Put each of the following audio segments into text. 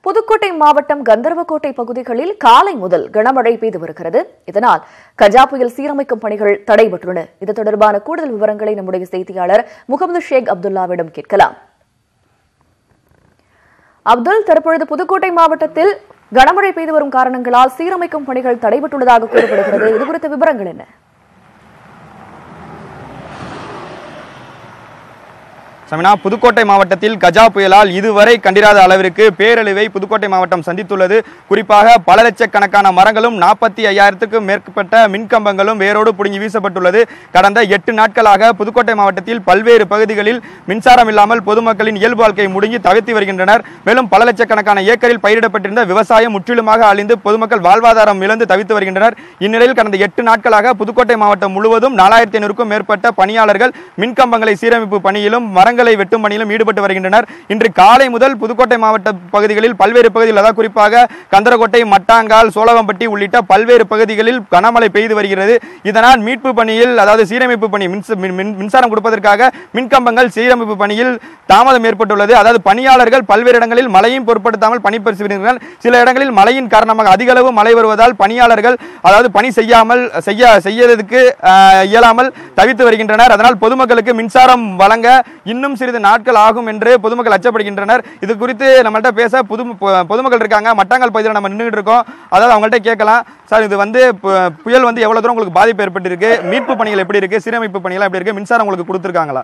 புதுக்கோட்டை மாவட்டம் கந்தர்வக்கோட்டை பகுதிகளில் காலை முதல் கனமழை பெய்து வருகிறது இதனால் கஜா புயல் சீரமைக்கும் பணிகள் தடைபட்டுள்ளன இது தொடர்பான கூடுதல் விவரங்களை நம்முடைய செய்தியாளர் முகமது ஷேக் அப்துல்லாவிடம் கேட்கலாம் அப்துல் தற்பொழுது புதுக்கோட்டை மாவட்டத்தில் கனமழை பெய்து வரும் காரணங்களால் சீரமைக்கும் பணிகள் தடைபட்டுள்ளதாக கூறப்படுகிறது இது குறித்த விவரங்கள் என்ன சமினா புதுக்கோட்டை மாவட்டத்தில் கஜா புயலால் இதுவரை கண்டிராத அளவிற்கு பேரழிவை புதுக்கோட்டை மாவட்டம் சந்தித்துள்ளது குறிப்பாக பல லட்சக்கணக்கான மரங்களும் நாற்பத்தி ஐயாயிரத்துக்கும் மேற்பட்ட மின்கம்பங்களும் வேரோடு பிடுங்கி வீசப்பட்டுள்ளது கடந்த எட்டு நாட்களாக புதுக்கோட்டை மாவட்டத்தில் பல்வேறு பகுதிகளில் மின்சாரம் இல்லாமல் பொதுமக்களின் இயல்பு வாழ்க்கையை முடுங்கி தவிர்த்து வருகின்றனர் மேலும் பல லட்சக்கணக்கான ஏக்கரில் பயிரிடப்பட்டிருந்த விவசாயம் முற்றிலுமாக அழிந்து பொதுமக்கள் வாழ்வாதாரம் இழந்து தவித்து வருகின்றனர் இந்நிலையில் கடந்த எட்டு நாட்களாக புதுக்கோட்டை மாவட்டம் முழுவதும் நாலாயிரத்தி ஐநூறுக்கும் மேற்பட்ட பணியாளர்கள் மின்கம்பங்களை சீரமைப்பு பணியிலும் மரங்களை வெட்டும் பணியிலும் ஈடுபட்டு வருகின்றனர் இன்று காலை முதல் புதுக்கோட்டை மாவட்ட பகுதிகளில் பல்வேறு பகுதிகளில் அதாவது குறிப்பாக கந்தரக்கோட்டை மட்டாங்கால் சோழவம்பட்டி உள்ளிட்ட பல்வேறு பகுதிகளில் கனமழை பெய்து வருகிறது இதனால் மீட்பு பணியில் அதாவது சீரமைப்பு பணி மின்ச- மின்- மின்- மின்சாரம் கொடுப்பதற்காக மின்கம்பங்கள் சீரமைப்பு பணியில் தாமதம் ஏற்பட்டுள்ளது அதாவது பணியாளர்கள் பல்வேறு இடங்களில் மழையும் பொருட்படுத்தாமல் பணி வருகின்றனர் சில இடங்களில் மழையின் காரணமாக அதிக அளவு மழை வருவதால் பணியாளர்கள் அதாவது பணி செய்யாமல் செய்ய செய்யறதுக்கு ஆஹ், இயலாமல் தவித்து வருகின்றனர் அதனால் பொதுமக்களுக்கு மின்சாரம் வழங்க இன்னும் சிறிது நாட்கள் ஆகும் என்று பொதுமக்கள் அச்சப்படுகின்றனர் இது குறித்து நம்மள்ட்ட பேச புது பொ- பொதுமக்கள் இருக்காங்க மட்டாங்கல் பகுதியில் நம்ம நின்றுட்டு இருக்கோம் அதாவது அவங்கள்ட்ட கேட்கலாம் சார் இது வந்து பு- புயல் வந்து எவ்வளவு தூரம் உங்களுக்கு பாதிப்பு ஏற்பட்டிருக்கு மீட்பு பணிகள் எப்படி இருக்கு சீரமைப்பு பணிகள் எப்படி இருக்கு மின்சாரம் உங்களுக்கு கொடுத்துருக்காங்களா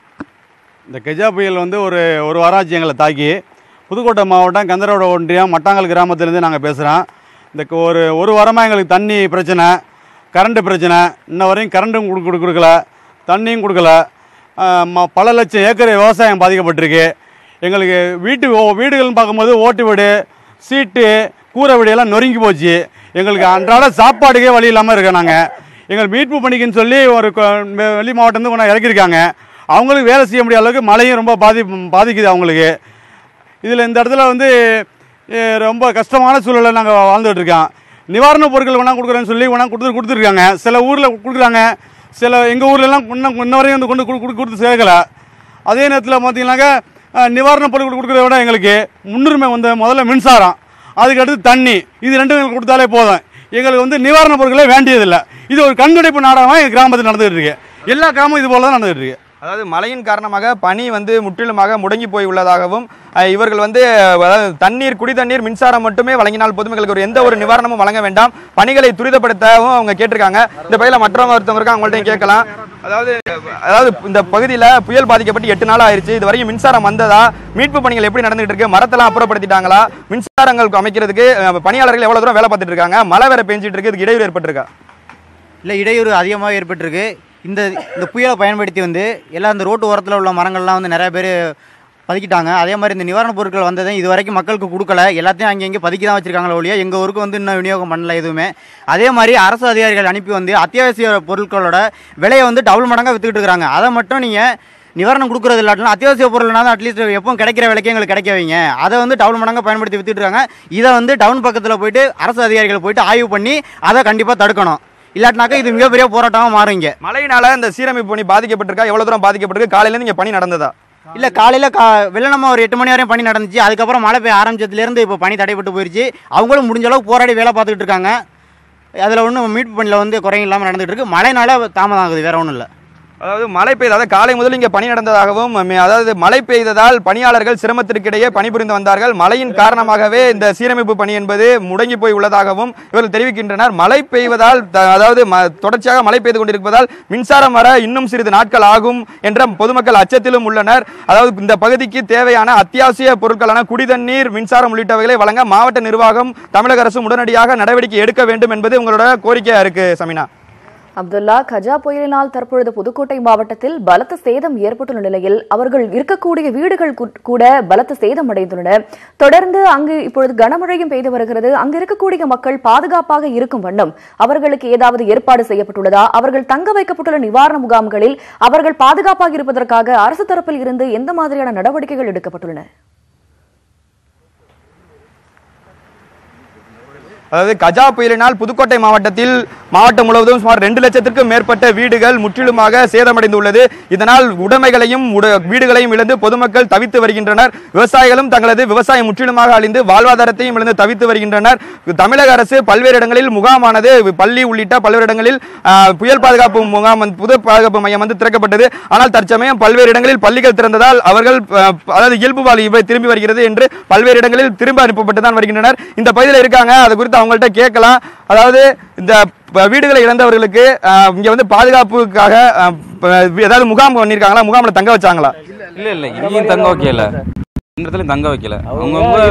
இந்த கஜா புயல் வந்து ஒரு ஒரு வாராட்சி எங்களை தாக்கி புதுக்கோட்டை மாவட்டம் கந்தரோட ஒன்றியம் மட்டாங்கல் கிராமத்துலேருந்து நாங்கள் பேசுகிறோம் இந்த க- ஒரு ஒரு வாரமாக எங்களுக்கு தண்ணி பிரச்சனை கரண்ட் பிரச்சனை இன்ன வரையும் கரண்ட்டும் கொடு கொடு- கொடுக்கல தண்ணியும் கொடுக்கல ஆஹ் ம- பல லட்சம் ஏக்கர் விவசாயம் பாதிக்கப்பட்டிருக்கு எங்களுக்கு வீட்டு ஓ- வீடுகள்னு பார்க்கும்போது ஓட்டு வீடு சீட்டு கூரை வீடு எல்லாம் நொறுங்கி போச்சு எங்களுக்கு அன்றாட சாப்பாடுக்கே வழி இல்லாமல் இருக்கோம் நாங்கள் எங்கள் மீட்பு பணிக்குன்னு சொல்லி ஒரு கொ- வெ- வெளி மாவட்டத்துலேருந்து கொண்டு இறக்கியிருக்காங்க அவங்களுக்கு வேலை செய்ய முடியாத அளவுக்கு மழையும் ரொம்ப பாதி பாதிக்குது அவங்களுக்கு இதில் இந்த இடத்துல வந்து எ, ரொம்ப கஷ்டமான சூழலை நாங்கள் வாழ்ந்துட்டு இருக்கோம் நிவாரணப் பொருட்கள் வேணால் கொடுக்குறேன்னு சொல்லி வேணால் கொடுத்து கொடுத்துருக்காங்க சில ஊரில் கொடுக்குறாங்க சில எங்கள் ஊர்லலாம் இன்னும் இன்ன வரையும் வந்து கொண்டு கொடு- கொடு- கொடுத்து சேர்க்கல அதே நேரத்தில் பார்த்தீங்கன்னாக்கா அஹ், நிவாரணப் பொருட்கள் கொடுக்குறத விட எங்களுக்கு முன்னுரிமை வந்து முதல்ல மின்சாரம் அதுக்கு அடுத்து தண்ணி இது ரெண்டும் எங்களுக்கு கொடுத்தாலே போதும் எங்களுக்கு வந்து நிவாரணப் பொருட்களே வேண்டியதில்லை இது ஒரு கண்துடைப்பு நாடகமாக எங்கள் கிராமத்தில் நடந்துகிட்டு இருக்கு எல்லா கிராமமும் இது போல தான் நடந்துகிட்டு இருக்கு அதாவது மழையின் காரணமாக பனி வந்து முற்றிலுமாக முடங்கி போய் உள்ளதாகவும் அஹ், இவர்கள் வந்து அதாவது தண்ணீர் குடி தண்ணீர் மின்சாரம் மட்டுமே வழங்கினால் பொதுமக்களுக்கு ஒரு எந்த ஒரு நிவாரணமும் வழங்க வேண்டாம் பணிகளை துரிதப்படுத்தவும் அவங்க கேட்டிருக்காங்க இந்த பகுதியில் மற்றவங்க ஒருத்தவங்க இருக்காங்க அவங்கள்ட்ட கேட்கலாம் அதாவது அதாவது இந்த பகுதியில் புயல் பாதிக்கப்பட்டு எட்டு நாள் ஆயிருச்சு இது வரையும் மின்சாரம் வந்ததா மீட்பு பணிகள் எப்படி நடந்துகிட்டு இருக்கு மரத்தெல்லாம் அப்புறப்படுத்திட்டாங்களா மின்சாரங்கள் அமைக்கிறதுக்கு அஹ், பணியாளர்கள் எவ்வளவு தூரம் வேலை பார்த்துட்டு இருக்காங்க மழை வேற பெஞ்சிட்டு இருக்கு இதுக்கு இடையூறு ஏற்பட்டிருக்கா இல்லை இடையூறு அதிகமாக ஏற்பட்டிருக்கு இந்த இந்த புயலை பயன்படுத்தி வந்து எல்லா இந்த ரோட்டு ஓரத்தில் உள்ள மரங்கள்லாம் வந்து நிறைய பேர் பதுக்கிட்டாங்க அதே மாதிரி இந்த நிவாரணப் பொருட்கள் வந்ததும் இது வரைக்கும் மக்களுக்கு கொடுக்கல எல்லாத்தையும் அங்கே இங்கே பதுக்கி தான் வச்சிருக்காங்களே ஒழிய எங்கள் ஊருக்கு வந்து இன்னும் விநியோகம் பண்ணல எதுவுமே அதே மாதிரி அரசு அதிகாரிகள் அனுப்பி வந்து அத்தியாவசிய பொருட்களோட விலையை வந்து டபுள் மடங்காக வித்துக்கிட்டு இருக்காங்க அதை மட்டும் நீங்கள் நிவாரணம் கொடுக்குறது இல்லாட்டிலும் அத்தியாவசிய பொருள்னா அட்லீஸ்ட் எப்பவும் கிடைக்கிற விலைக்கு எங்களுக்கு கிடைக்க வைங்க அதை வந்து டவுன் மடங்காக பயன்படுத்தி வித்துட்டு இருக்காங்க இதை வந்து டவுன் பக்கத்தில் போயிட்டு அரசு அதிகாரிகள் போயிட்டு ஆய்வு பண்ணி அதை கண்டிப்பாக தடுக்கணும் இல்லாட்டினாக்கா இது மிகப்பெரிய போராட்டமாக மாறும் இங்க மழையினால இந்த சீரமைப்பு பணி பாதிக்கப்பட்டிருக்கா எவ்வளவு தூரம் பாதிக்கப்பட்டிருக்கு காலையில இருந்து இங்க பணி நடந்ததா இல்லை காலையில் கா வெள்ளனமா ஒரு எட்டு மணி வரையும் பணி நடந்துச்சு அதுக்கப்புறம் மழை பெய்ய ஆரம்பிச்சதுலேருந்து இப்போ பணி தடைப்பட்டு போயிருச்சு அவங்களும் முடிஞ்ச அளவுக்கு போராடி வேலை பார்த்துக்கிட்டு இருக்காங்க அதில் ஒன்றும் மீட்பு பணியில் வந்து குறையும் இல்லாமல் நடந்துகிட்டு இருக்கு மழைனால தாமதம் ஆகுது வேற ஒன்றும் இல்லை அதாவது மழை பெய்த அதாவது காலை முதல் இங்கே பணி நடந்ததாகவும் மே- அதாவது மழை பெய்ததால் பணியாளர்கள் சிரமத்திற்கிடையே பணிபுரிந்து வந்தார்கள் மழையின் காரணமாகவே இந்த சீரமைப்பு பணி என்பது முடங்கி போய் உள்ளதாகவும் இவர்கள் தெரிவிக்கின்றனர் மழை பெய்வதால் த- அதாவது ம- தொடர்ச்சியாக மழை பெய்து கொண்டிருப்பதால் மின்சாரம் வர இன்னும் சிறிது நாட்கள் ஆகும் என்ற பொதுமக்கள் அச்சத்திலும் உள்ளனர் அதாவது இந்த பகுதிக்கு தேவையான அத்தியாவசிய பொருட்களான குடிதண்ணீர் மின்சாரம் உள்ளிட்டவைகளை வழங்க மாவட்ட நிர்வாகம் தமிழக அரசு உடனடியாக நடவடிக்கை எடுக்க வேண்டும் என்பது உங்களோட கோரிக்கையா இருக்கு சமினா அப்துல்லா கஜா புயலினால் தற்பொழுது புதுக்கோட்டை மாவட்டத்தில் பலத்த சேதம் ஏற்பட்டுள்ள நிலையில் அவர்கள் இருக்கக்கூடிய வீடுகள் கு- கூட பலத்த சேதம் அடைந்துள்ளன தொடர்ந்து அங்கு இப்பொழுது கனமழையும் பெய்து வருகிறது அங்கு இருக்கக்கூடிய மக்கள் பாதுகாப்பாக இருக்கும் வண்ணம் அவர்களுக்கு ஏதாவது ஏற்பாடு செய்யப்பட்டுள்ளதா அவர்கள் தங்க வைக்கப்பட்டுள்ள நிவாரண முகாம்களில் அவர்கள் பாதுகாப்பாக இருப்பதற்காக அரசு தரப்பில் இருந்து எந்த மாதிரியான நடவடிக்கைகள் எடுக்கப்பட்டுள்ளன அதாவது கஜா புயலினால் புதுக்கோட்டை மாவட்டத்தில் மாவட்டம் முழுவதும் சுமார் ரெண்டு லட்சத்திற்கும் மேற்பட்ட வீடுகள் முற்றிலுமாக சேதமடைந்துள்ளது இதனால் உடைமைகளையும் உட- வீடுகளையும் இழந்து பொதுமக்கள் தவித்து வருகின்றனர் விவசாயிகளும் தங்களது விவசாயம் முற்றிலுமாக அழிந்து வாழ்வாதாரத்தையும் இழந்து தவித்து வருகின்றனர் தமிழக அரசு பல்வேறு இடங்களில் முகாமானது பள்ளி உள்ளிட்ட பல்வேறு இடங்களில் ஆ, புயல் பாதுகாப்பு முகாம் வந்து- புது பாதுகாப்பு மையம் வந்து திறக்கப்பட்டது ஆனால் தற்சமயம் பல்வேறு இடங்களில் பள்ளிகள் திறந்ததால் அவர்கள் ஆ, அதாவது இயல்பு வாழ்வு திரும்பி வருகிறது என்று பல்வேறு இடங்களில் திரும்ப அனுப்பப்பட்டு தான் வருகின்றனர் இந்த பகுதியில் இருக்காங்க அது குறித்து அவங்கள்ட்ட கேட்கலாம் அதாவது இந்த ப- வீடுகளை இழந்தவர்களுக்கு ஆ, இங்க வந்து பாதுகாப்புக்காக ஆ, ப- ஏதாவது முகாம் பண்ணியிருக்காங்களா முகாமில் தங்க வச்சாங்களா இல்ல இல்ல இங்கேயும் தங்க வைக்கல இந்த இடத்துலயும் தங்க வைக்கல அவங்கவுங்க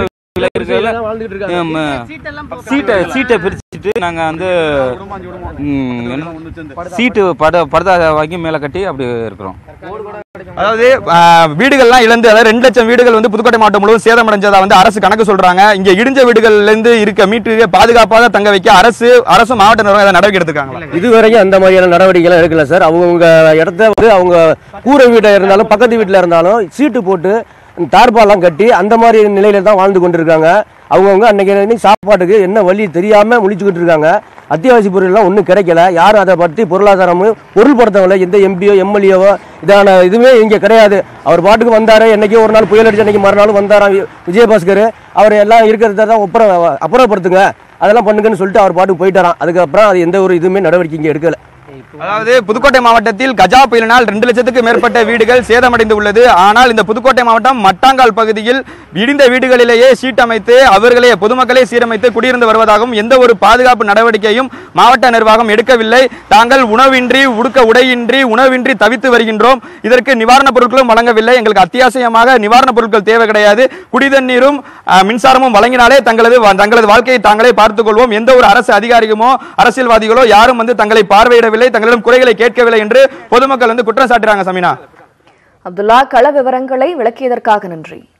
சீட்டை சீட்டை பிரிச்சுட்டு நாங்க வந்து ம், என்ன- சீட்டு பட படுதா வாங்கி மேல கட்டி அப்படி இருக்கிறோம் அதாவது ஆ, வீடுகள்லாம் இழந்து அதாவது ரெண்டு லட்சம் வீடுகள் வந்து புதுக்கோட்டை மாவட்டம் முழுவதும் சேதமடைஞ்சதா வந்து அரசு கணக்கு சொல்றாங்க இங்க இடிஞ்ச வீடுகள்ல இருந்து இருக்க மீட்டு பாதுகாப்பாக தங்க வைக்க அரசு அரசு மாவட்ட நிர்வாகம் ஏதாவது நடவடிக்கை எடுத்துக்காங்களா இதுவரைக்கும் அந்த மாதிரியான நடவடிக்கைலாம் எடுக்கல சார் அவங்கவுங்க இடத்த வந்து அவங்க கூரை வீடாக இருந்தாலும் பக்கத்து வீட்டில் இருந்தாலும் சீட்டு போட்டு தார்பாலாம் கட்டி அந்த மாதிரி நிலையில தான் வாழ்ந்து கொண்டிருக்காங்க அவங்கவுங்க அன்னைக்கு அன்னைக்கு சாப்பாட்டுக்கு என்ன வழி தெரியாமல் முழிச்சுக்கிட்டு இருக்காங்க அத்தியாவசிய பொருள்லாம் ஒன்றும் கிடைக்கல யாரும் அதை பற்றி பொருளாதாரமும் பொருள்படுத்தவில்லை எந்த எம்பியோ எம்எல்ஏவோ இதான இதுவுமே இங்கே கிடையாது அவர் பாட்டுக்கு வந்தார் என்னைக்கோ ஒரு நாள் புயல் அடிச்சு அன்னைக்கு மறுநாள் வந்தாராம் வி- விஜயபாஸ்கர் அவர் எல்லாம் இருக்கிறத தான் அப்புறம் அப்புறப்படுத்துங்க அதெல்லாம் பண்ணுங்கன்னு சொல்லிட்டு அவர் பாட்டுக்கு போயிட்டாராம் அதுக்கப்புறம் அது எந்த ஒரு இதுவுமே நடவடிக்கை இங்கே எடுக்கல அதாவது புதுக்கோட்டை மாவட்டத்தில் கஜா புயலினால் ரெண்டு லட்சத்துக்கு மேற்பட்ட வீடுகள் சேதமடைந்து உள்ளது ஆனால் இந்த புதுக்கோட்டை மாவட்டம் மட்டாங்கால் பகுதியில் இடிந்த வீடுகளிலேயே சீட்டமைத்து அவர்களே பொதுமக்களே சீரமைத்து குடியிருந்து வருவதாகவும் எந்த ஒரு பாதுகாப்பு நடவடிக்கையும் மாவட்ட நிர்வாகம் எடுக்கவில்லை தாங்கள் உணவின்றி உடுக்க உடையின்றி உணவின்றி தவித்து வருகின்றோம் இதற்கு நிவாரணப் பொருட்களும் வழங்கவில்லை எங்களுக்கு அத்தியாவசியமாக நிவாரணப் பொருட்கள் தேவை கிடையாது குடிதண்ணீரும் அஹ், மின்சாரமும் வழங்கினாலே தங்களது வா- தங்களது வாழ்க்கையை தாங்களே பார்த்துக் கொள்வோம் எந்த ஒரு அரசு அதிகாரிகளுமோ அரசியல்வாதிகளோ யாரும் வந்து தங்களை பார்வையிடவில்லை தங்களிடம் குறைகளை கேட்கவில்லை என்று பொதுமக்கள் வந்து குற்றம் சாட்டுறாங்க சமீனா அப்துல்லா கள விவரங்களை விளக்கியதற்காக நன்றி